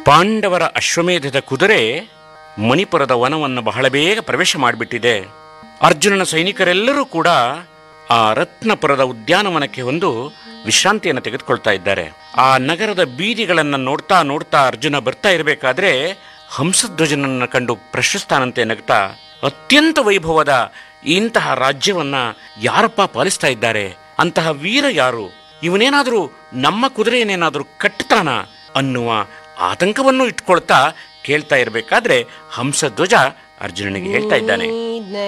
ಪಾಂಡವರ ಅಶ್ವಮೇಧದ ಕುದುರೆ ಮಣಿಪುರದ ವನವನ್ನು ಬಹಳ ಬೇಗ ಪ್ರವೇಶ ಮಾಡಿಬಿಟ್ಟಿದೆ ಅರ್ಜುನನ ಸೈನಿಕರೆಲ್ಲರೂ ಕೂಡ ಆ ರತ್ನಪುರದ ಉದ್ಯಾನವನಕ್ಕೆ ಒಂದು ವಿಶ್ರಾಂತಿಯನ್ನು ತೆಗೆದುಕೊಳ್ತಾ ಇದ್ದಾರೆ ಆ ನಗರದ ಬೀದಿಗಳನ್ನು ನೋಡ್ತಾ ನೋಡ್ತಾ ಅರ್ಜುನ ಬರ್ತಾ ಇರಬೇಕಾದ್ರೆ ಹಂಸಧ್ವಜನನ್ನು ಕಂಡು ಪ್ರಶಸ್ತಾನಂತೆ ನಗ್ತಾ ಅತ್ಯಂತ ವೈಭವದ ಇಂತಹ ರಾಜ್ಯವನ್ನ ಯಾರಪ್ಪ ಪಾಲಿಸ್ತಾ ಇದ್ದಾರೆ ಅಂತಹ ವೀರ ಯಾರು ಇವನೇನಾದರೂ ನಮ್ಮ ಕುದುರೆಯನ್ನೇನಾದರೂ ಕಟ್ತಾನ ಅನ್ನುವ ಆತಂಕವನ್ನು ಇಟ್ಕೊಳ್ತಾ ಕೇಳ್ತಾ ಇರಬೇಕಾದ್ರೆ ಹಂಸಧ್ವಜ ಅರ್ಜುನನಿಗೆ ಹೇಳ್ತಾ ಇದ್ದಾನೆ